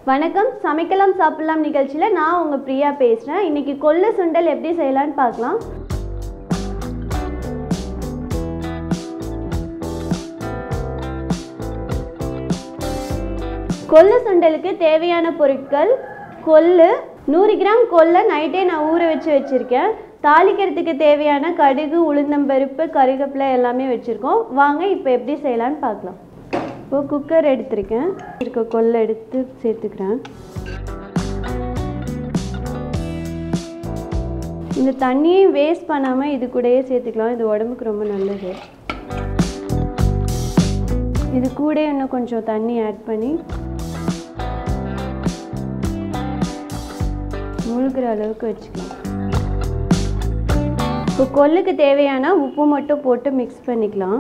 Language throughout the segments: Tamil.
வணக்கம் சமைக்கலாம் சாப்பிடலாம் நிகழ்ச்சியில் நான் உங்கள் பிரியா பேசுகிறேன் இன்னைக்கு கொள்ளு சுண்டல் எப்படி செய்யலான்னு பார்க்கலாம் கொள்ளு சுண்டலுக்கு தேவையான பொருட்கள் கொள்ளு நூறு கிராம் கொல்லை நைட்டே நான் ஊற வச்சு வச்சுருக்கேன் தாளிக்கிறதுக்கு தேவையான கடுகு உளுந்தம்பருப்பு கருவேப்பிலை எல்லாமே வச்சுருக்கோம் வாங்க இப்போ எப்படி செய்யலான்னு பார்க்கலாம் இப்போ குக்கர் எடுத்திருக்கேன் இருக்க கொள்ளை எடுத்து சேர்த்துக்கிறேன் இந்த தண்ணியை வேஸ்ட் பண்ணாமல் இது கூடயே சேர்த்துக்கலாம் இது உடம்புக்கு ரொம்ப நல்லது இது கூட இன்னும் கொஞ்சம் தண்ணி ஆட் பண்ணி முழுகிற அளவுக்கு வச்சுக்கலாம் இப்போ கொல்லுக்கு தேவையான உப்பு மட்டும் போட்டு மிக்ஸ் பண்ணிக்கலாம்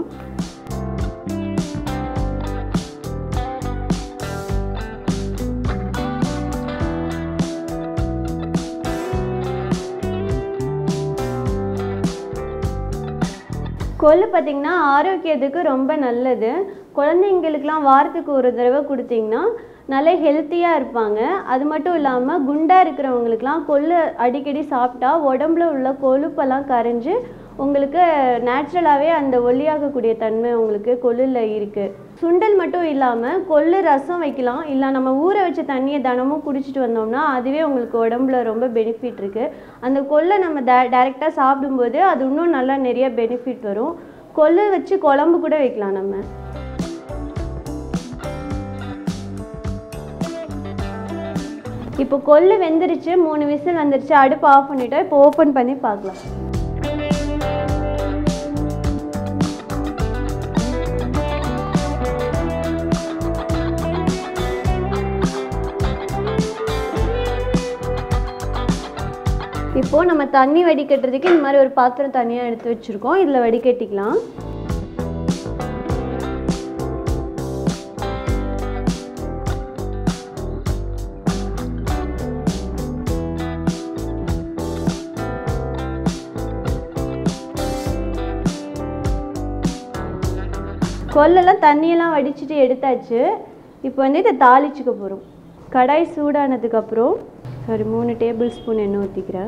கொள்ளு பார்த்திங்கன்னா ஆரோக்கியத்துக்கு ரொம்ப நல்லது குழந்தைங்களுக்கெலாம் வாரத்துக்கு ஒரு தடவை கொடுத்தீங்கன்னா நல்ல ஹெல்த்தியாக இருப்பாங்க அது மட்டும் இல்லாமல் குண்டாக இருக்கிறவங்களுக்குலாம் கொள்ளு அடிக்கடி சாப்பிட்டா உடம்புல உள்ள கொழுப்பெல்லாம் கரைஞ்சு உங்களுக்கு நேச்சுரலாகவே அந்த ஒல்லியாகக்கூடிய தன்மை உங்களுக்கு கொள்ளில் இருக்குது சுண்டல் மட்டும் இல்லாமல் கொள்ளு ரசம் வைக்கலாம் இல்லை நம்ம ஊற வச்ச தண்ணியை தினமும் குடிச்சிட்டு வந்தோம்னா அதுவே உங்களுக்கு உடம்புல ரொம்ப பெனிஃபிட் இருக்குது அந்த கொள்ளை நம்ம டே டேரெக்டாக சாப்பிடும்போது அது இன்னும் நல்லா நிறைய பெனிஃபிட் வரும் கொள்ளு வச்சு குழம்பு கூட வைக்கலாம் நம்ம இப்போ கொள்ளு வெந்துருச்சு மூணு விசில் வந்துருச்சு அடுப்பு ஆஃப் பண்ணிட்டோம் இப்போ ஓப்பன் பண்ணி பார்க்கலாம் இப்போது நம்ம தண்ணி வடிகட்டுறதுக்கு இந்த மாதிரி ஒரு பாத்திரம் தனியாக எடுத்து வச்சுருக்கோம் இதில் வடிகட்டிக்கலாம் கொல்லெல்லாம் தண்ணியெல்லாம் வடிச்சிட்டு எடுத்தாச்சு இப்போ வந்து இதை தாளிச்சுக்க போகிறோம் கடாய் சூடானதுக்கப்புறம் ஒரு மூணு டேபிள் ஸ்பூன் எண்ணெய் ஊற்றிக்கிறேன்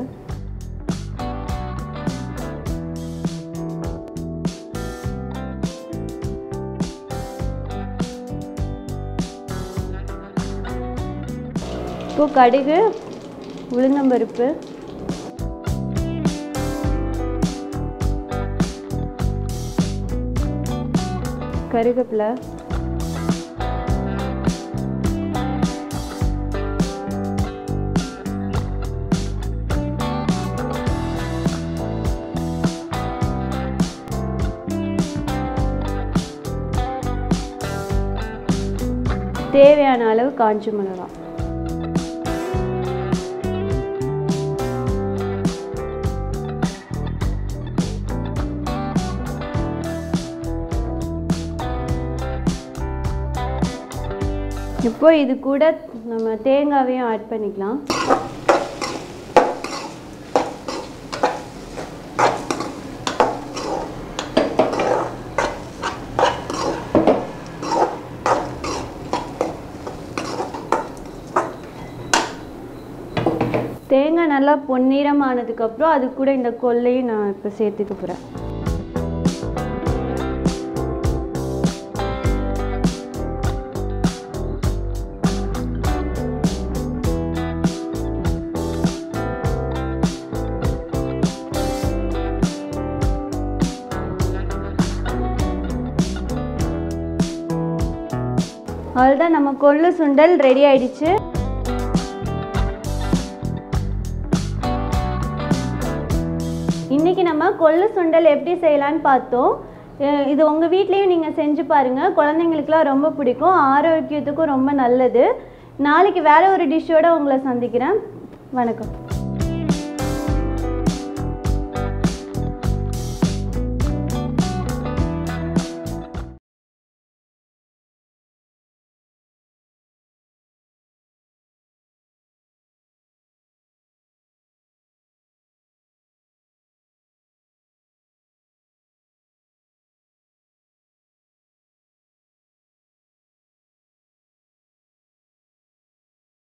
இப்போ கடுகு உளுந்தம்பருப்பு கருவேப்பிலை தேவையான அளவு காஞ்ச மிளகாய் இப்போ இது கூட நம்ம தேங்காவையும் ஆட் பண்ணிக்கலாம் தேங்காய் நல்லா பொன்னிறமானதுக்கப்புறம் அது கூட இந்த கொல்லையும் நான் இப்போ சேர்த்துக்க போகிறேன் அவ்வளோதான் நம்ம கொள்ளு சுண்டல் ரெடி ஆயிடுச்சு இன்றைக்கி நம்ம கொள்ளு சுண்டல் எப்படி செய்யலான்னு பார்த்தோம் அஹ் இது உங்கள் வீட்லேயும் நீங்கள் செஞ்சு பாருங்கள் குழந்தைங்களுக்குலாம் ரொம்ப பிடிக்கும் ஆரோக்கியத்துக்கும் ரொம்ப நல்லது நாளைக்கு வேற ஒரு டிஷ்ஷோட உங்களை சந்திக்கிறேன் வணக்கம்